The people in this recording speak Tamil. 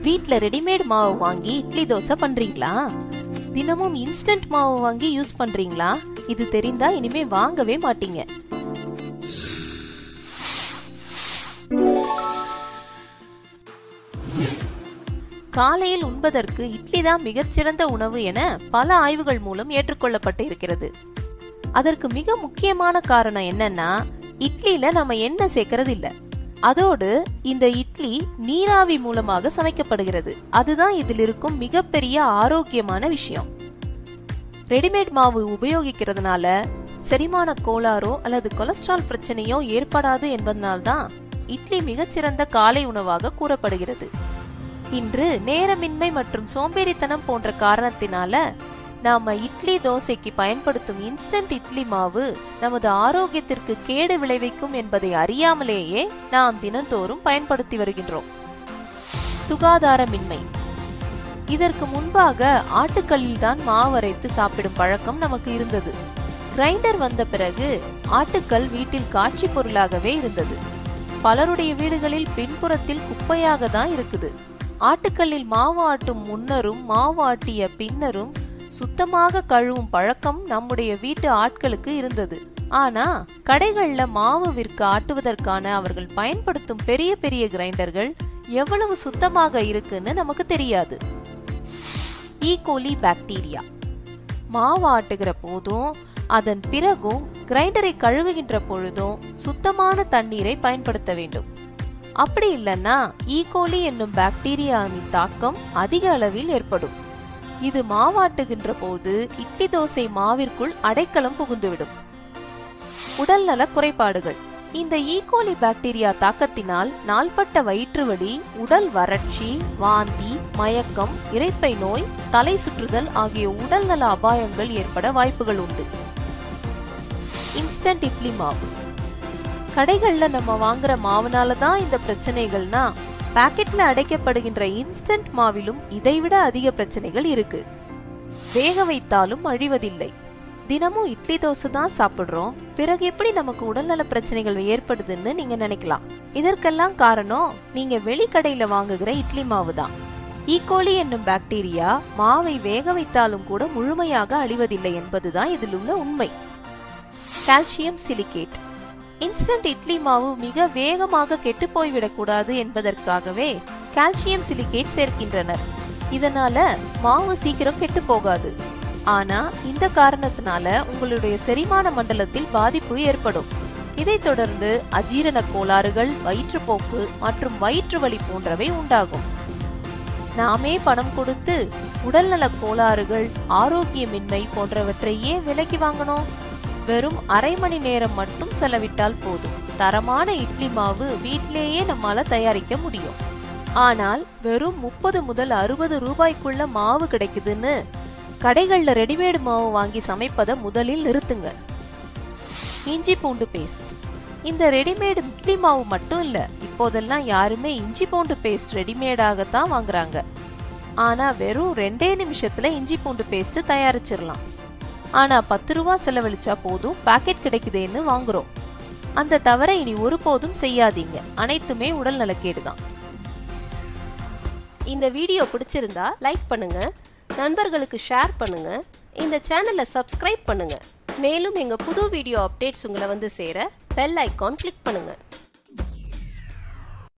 வீட்ல ரெடிமேட் மாவு வாங்கி இட்லி தோசை பண்றீங்களா தினமும் இன்ஸ்டன்ட் மாவு வாங்கி யூஸ் பண்றீங்களா இது தெரிந்தா இனிமே வாங்கவே மாட்டீங்க காலையில் உண்பதற்கு இட்லி தான் மிகச்சிறந்த உணவு என பல ஆய்வுகள் மூலம் ஏற்றுக்கொள்ளப்பட்டு இருக்கிறது அதற்கு மிக முக்கியமான காரணம் என்னன்னா இட்லியில நம்ம எண்ணெய் சேர்க்கறது இல்ல அதோடு இந்த இட்லி நீராவி மூலமாக சமைக்கப்படுகிறது அதுதான் இதில் இருக்கும் மிகப்பெரிய ஆரோக்கியமான விஷயம் ரெடிமேட் மாவு உபயோகிக்கிறதுனால செரிமான கோளாறோ அல்லது கொலஸ்ட்ரால் பிரச்சனையோ ஏற்படாது என்பதனால்தான் இட்லி மிகச்சிறந்த காலை உணவாக கூறப்படுகிறது இன்று நேரமின்மை மற்றும் சோம்பேறித்தனம் போன்ற காரணத்தினால நாம இட்லி தோசைக்கு பயன்படுத்தும் இன்ஸ்டன்ட் இட்லி மாவு நமது ஆரோக்கியத்திற்கு கேடு விளைவிக்கும் என்பதை அறியாமலேயே நாம் தினந்தோறும் பயன்படுத்தி வருகின்றோம் சுகாதாரமின்மை இதற்கு முன்பாக ஆட்டுக்கல்லில் தான் மாவரைத்து சாப்பிடும் பழக்கம் நமக்கு இருந்தது கிரைண்டர் வந்த பிறகு ஆட்டுக்கல் வீட்டில் காட்சி பொருளாகவே இருந்தது பலருடைய வீடுகளில் பின்புறத்தில் குப்பையாக தான் இருக்குது ஆட்டுக்கல்லில் மாவு ஆட்டும் முன்னரும் மாவு ஆட்டிய பின்னரும் சுத்தமாக கழுவும் பழக்கம் நம்முடைய வீட்டு ஆட்களுக்கு இருந்தது ஆனா கடைகள்ல மாவு விற்க ஆட்டுவதற்கான அவர்கள் பயன்படுத்தும் பெரிய பெரிய கிரைண்டர்கள் எவ்வளவு சுத்தமாக இருக்குன்னு நமக்கு தெரியாது ஈகோலி பாக்டீரியா மாவு ஆட்டுகிற போதும் அதன் பிறகும் கிரைண்டரை கழுவுகின்ற பொழுதும் சுத்தமான தண்ணீரை பயன்படுத்த வேண்டும் அப்படி இல்லைன்னா ஈகோலி என்னும் பாக்டீரியாவின் தாக்கம் அதிக அளவில் ஏற்படும் இது மாவாட்டுகின்ற போது இட்லி தோசை மாவிற்குள் அடைக்கலம் புகுந்துவிடும் உடல்நல குறைபாடுகள் இந்த ஈகோலி பாக்டீரியா தாக்கத்தினால் நாள்பட்ட வயிற்று வலி உடல் வறட்சி வாந்தி மயக்கம் இரைப்பை நோய் தலை சுற்றுதல் ஆகிய உடல்நல அபாயங்கள் ஏற்பட வாய்ப்புகள் உண்டு இன்ஸ்டன்ட் இட்லி மாவு கடைகள்ல நம்ம வாங்குற மாவுனால தான் இந்த பிரச்சனைகள்னா பாக்கெட்ல அடைக்கப்படுகின்ற இன்ஸ்டன்ட் மாவிலும் இதைவிட அதிக பிரச்சனைகள் இருக்கு வேக வைத்தாலும் அழிவதில்லை தினமும் இட்லி தோசை தான் சாப்பிடுறோம் பிறகு எப்படி நமக்கு உடல்நல பிரச்சனைகள் ஏற்படுதுன்னு நீங்க நினைக்கலாம் இதற்கெல்லாம் காரணம் நீங்க வெளிக்கடையில வாங்குகிற இட்லி மாவு தான் ஈகோலி என்னும் பாக்டீரியா மாவை வேக வைத்தாலும் கூட முழுமையாக அழிவதில்லை என்பதுதான் இதில் உள்ள உண்மை கால்சியம் சிலிகேட் இன்ஸ்டன்ட் இட்லி மாவு மிக வேகமாக கெட்டு போய்விடக்கூடாது என்பதற்காகவே கால்சியம் சிலிகேட் சேர்க்கின்றனர் இதனால மாவு சீக்கிரம் கெட்டு போகாது ஆனா இந்த காரணத்தினால உங்களுடைய செரிமான மண்டலத்தில் பாதிப்பு ஏற்படும் இதைத் தொடர்ந்து அஜீரண கோளாறுகள் வயிற்றுப்போக்கு மற்றும் வயிற்று வலி போன்றவை உண்டாகும் நாமே பணம் கொடுத்து உடல்நல கோளாறுகள் ஆரோக்கியமின்மை போன்றவற்றை ஏன் விலைக்கு வாங்கணும் வெறும் அரை மணி நேரம் மட்டும் செலவிட்டால் போதும் தரமான இட்லி மாவு வீட்டிலேயே நம்மால தயாரிக்க முடியும் ஆனால் வெறும் முப்பது முதல் அறுபது ரூபாய்க்குள்ள மாவு கிடைக்குதுன்னு கடைகள்ல ரெடிமேடு மாவு வாங்கி சமைப்பதை முதலில் நிறுத்துங்க இஞ்சி பூண்டு பேஸ்ட் இந்த ரெடிமேடு இட்லி மாவு மட்டும் இல்ல இப்போதெல்லாம் யாருமே இஞ்சி பூண்டு பேஸ்ட் ரெடிமேடாகத்தான் வாங்குறாங்க ஆனா வெறும் ரெண்டே நிமிஷத்துல இஞ்சி பூண்டு பேஸ்ட் தயாரிச்சிடலாம் ஆனா பத்து ரூபா செலவழிச்சா போதும் பாக்கெட் கிடைக்குதேன்னு வாங்குறோம் அந்த தவறை இனி ஒருபோதும் செய்யாதீங்க அனைத்துமே உடல் நலக்கேடு தான் இந்த வீடியோ பிடிச்சிருந்தா லைக் பண்ணுங்க நண்பர்களுக்கு ஷேர் பண்ணுங்க இந்த சேனலை சப்ஸ்கிரைப் பண்ணுங்க மேலும் எங்க புது வீடியோ அப்டேட்ஸ் உங்களை வந்து சேர பெல் ஐகான் கிளிக் பண்ணுங்க